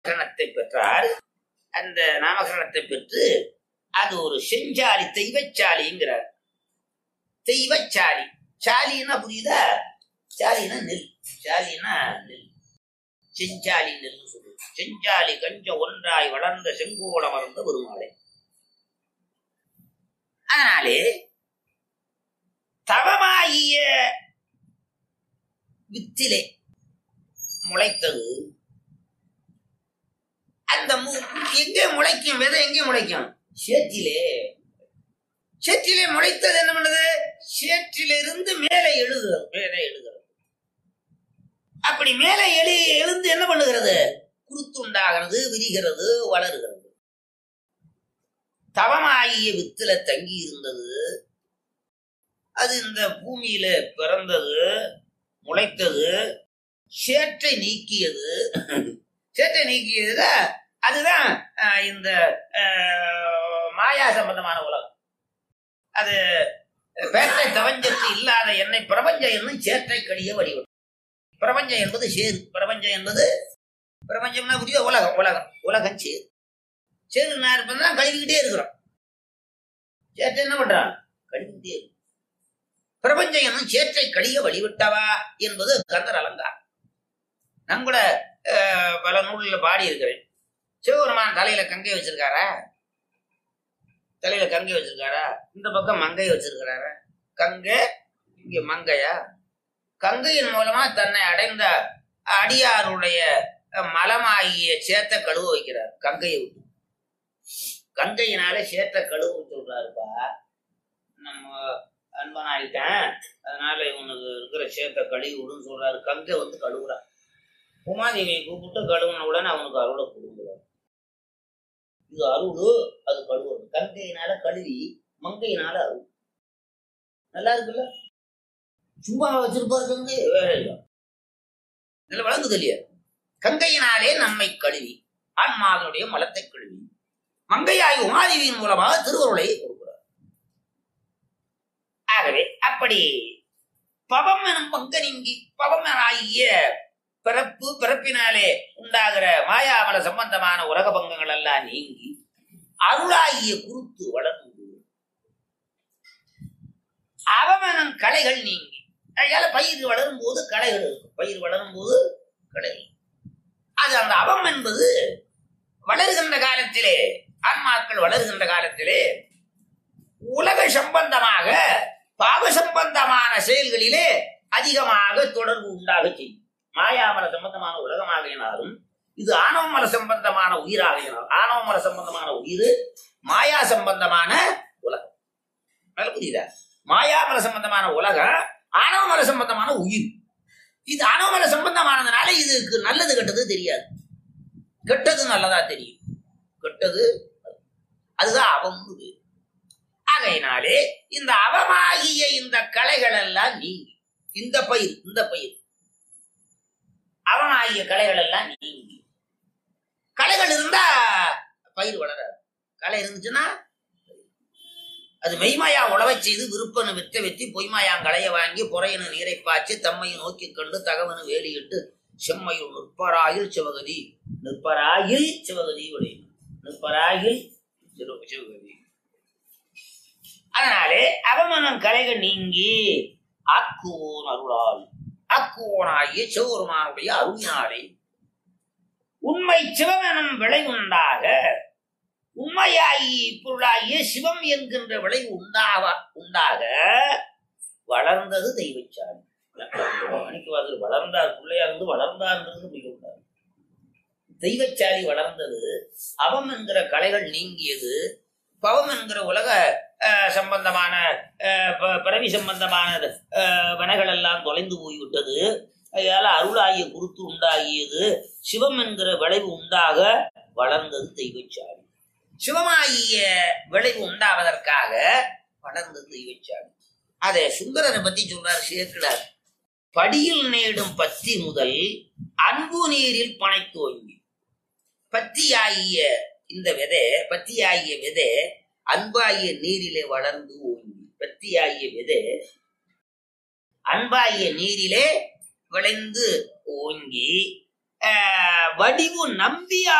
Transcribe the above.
நாமகரணத்தை பெற்றார் அந்த நாமகரணத்தை பெற்று அது ஒரு செஞ்சாலி தெய்வச்சாலிங்கிறார் தெய்வச்சாலி சாலின்னா புரியுதா சாலினா நெல் சாலினா நெல் செஞ்சாலி நெல் சொல்லு செஞ்சாலி கஞ்ச ஒன்றாய் வளர்ந்த செங்கோட மறந்த பெருமாளே அதனாலே தவமாகிய வித்திலே முளைத்தது அந்த மு- எங்கே முளைக்கும் விதை எங்கே முளைக்கும் சேற்றிலே சேற்றிலே முளைத்தது என்ன பண்ணுது சேற்றிலிருந்து மேலே எழுதுகிறது மேலே எழுதுகிறது அப்படி மேலே எழு எழுந்து என்ன பண்ணுகிறது குருத்துண்டாகிறது விரிகிறது வளருகிறது தவமாகிய வித்துல தங்கி இருந்தது அது இந்த பூமியில பிறந்தது முளைத்தது சேற்றை நீக்கியது சேற்றை நீக்கியதுல அதுதான் அஹ், இந்த அஹ், மாயா சம்பந்தமான உலகம் அது பேட்டை தவஞ்சத்து இல்லாத என்னை பிரபஞ்சம் என்னும் சேற்றை கடிய வடிவம் பிரபஞ்சம் என்பது சேரு பிரபஞ்சம் என்பது பிரபஞ்சம்னா புரிய உலகம் உலகம் உலகம் சேரு சேரு நான் இருப்பதான் கழுவிக்கிட்டே இருக்கிறோம் சேற்றை என்ன பண்றான் கழுவிக்கிட்டே இருக்கு பிரபஞ்சம் என்னும் சேற்றை கழிய வழிவிட்டவா என்பது கந்தர் அலங்காரம் நான் கூட அஹ், பல நூலில் பாடி இருக்கிறேன் சிவபெருமான் தலையில கங்கை வச்சிருக்காரா தலையில கங்கை வச்சிருக்காரா இந்த பக்கம் மங்கை வச்சிருக்கிறாரா கங்கை இங்க மங்கையா கங்கையின் மூலமா தன்னை அடைந்த அடியாருடைய அஹ், மலமாகிய சேத்த கழுவ வைக்கிறார் கங்கையை விட்டு கங்கையினால சேத்த கழுவ சொல்றாருப்பா நம்ம அன்பனாயிட்டேன் அதனால இவனுக்கு இருக்கிற சேத்த கழுவி விடுன்னு சொல்றாரு கங்கை வந்து கழுவுறான் உமாதேவியை கூப்பிட்டு கழுவுன உடனே அவனுக்கு அருளை கொடுக்குறார் இது அருள் அது கழுவுறது கங்கையினால கழுவி மங்கையினால அருள் நல்லா இருக்குல்ல சும்மா வச்சிருப்பாரு கங்கை வேற இல்லை இதுல வழங்குது இல்லையா கங்கையினாலே நம்மை கழுவி ஆன்மாவினுடைய மலத்தை கழுவி மங்கையாய் உமாதேவியின் மூலமாக திருவருளை கொடுக்கிறார் ஆகவே அப்படி பவம் எனும் பங்க நீங்கி பவம் ஆகிய பிறப்பு பிறப்பினாலே உண்டாகிற மாயாமல சம்பந்தமான உலக பங்கங்கள் எல்லாம் நீங்கி அருளாகிய குருத்து வளர்ந்து அவமனம் கலைகள் நீங்கி அதனால பயிர் வளரும் போது களைகள் இருக்கும் பயிர் வளரும் போது களைகள் அது அந்த அவம் என்பது வளருகின்ற காலத்திலே ஆன்மாக்கள் வளருகின்ற காலத்திலே உலக சம்பந்தமாக பாவ சம்பந்தமான செயல்களிலே அதிகமாக தொடர்பு உண்டாக செய்யும் மாயாமல சம்பந்தமான உலகமாகினாலும் இது ஆணவமல சம்பந்தமான உயிராகினாலும் ஆணவமல சம்பந்தமான உயிர் மாயா சம்பந்தமான உலகம் நல்லா புரியுதா மாயாமல சம்பந்தமான உலகம் ஆணவமல சம்பந்தமான உயிர் இது ஆணவமல சம்பந்தமானதுனால இதுக்கு நல்லது கெட்டது தெரியாது கெட்டது நல்லதா தெரியும் கெட்டது அதுதான் அவம்னு பேரு. ஆகையினாலே இந்த அவமாகிய இந்த கலைகள் எல்லாம் நீங்கி இந்த பயிர் இந்த பயிர் அவமாகிய கலைகள் எல்லாம் நீங்கி கலைகள் இருந்தா பயிர் வளராது கலை இருந்துச்சுன்னா அது மெய்மாயா உழவைச் செய்து விருப்பனு வித்த வெத்தி பொய்மாயாங் களைய வாங்கி பொறையனு நீரை பாய்ச்சி தம்மையை நோக்கி கண்டு தகவனு வேலியிட்டு செம்மையுள் நிற்பராயில் சிவகதி நிற்பராயில் சிவகதி உடைய நிற்பராயில் சிவ- சிவகதி அதனாலே அவமனம் கலைகள் நீங்கி ஆக்குவோன் அருளால் ஆக்குவோனாகிய சிவபெருமானுடைய அருளினாலே உண்மை சிவமெனும் விளை உண்டாக உண்மையாகி பொருளாகிய சிவம் என்கின்ற விளைவு உண்டாக உண்டாக வளர்ந்தது தெய்வச்சாமி மாணிக்கவாசர் வளர்ந்தார் பிள்ளையா இருந்து வளர்ந்தார்ன்றது மிக தெய்வச்சாலி வளர்ந்தது அவம் என்கிற கலைகள் நீங்கியது பவம் என்கிற உலக அஹ், சம்பந்தமான அஹ், ப- பிறவி சம்பந்தமான அஹ், வினைகள் எல்லாம் தொலைந்து போய்விட்டது அதனால அருளாகிய குருத்து உண்டாகியது சிவம் என்கிற விளைவு உண்டாக வளர்ந்தது தெய்வச்சாலி சிவமாகிய விளைவு உண்டாவதற்காக வளர்ந்தது தெய்வச்சாலி அதை சுந்தரனை பத்தி சொல்றார் சேர்க்கிறார் படியில் நேடும் பத்தி முதல் அன்பு நீரில் பனை தோங்கி பத்தியாகிய இந்த விதை பத்தியாகிய விதை அன்பாகிய நீரிலே வளர்ந்து ஓங்கி பத்தியாகிய விதை அன்பாகிய நீரிலே விளைந்து ஓங்கி அஹ், வடிவு நம்பியா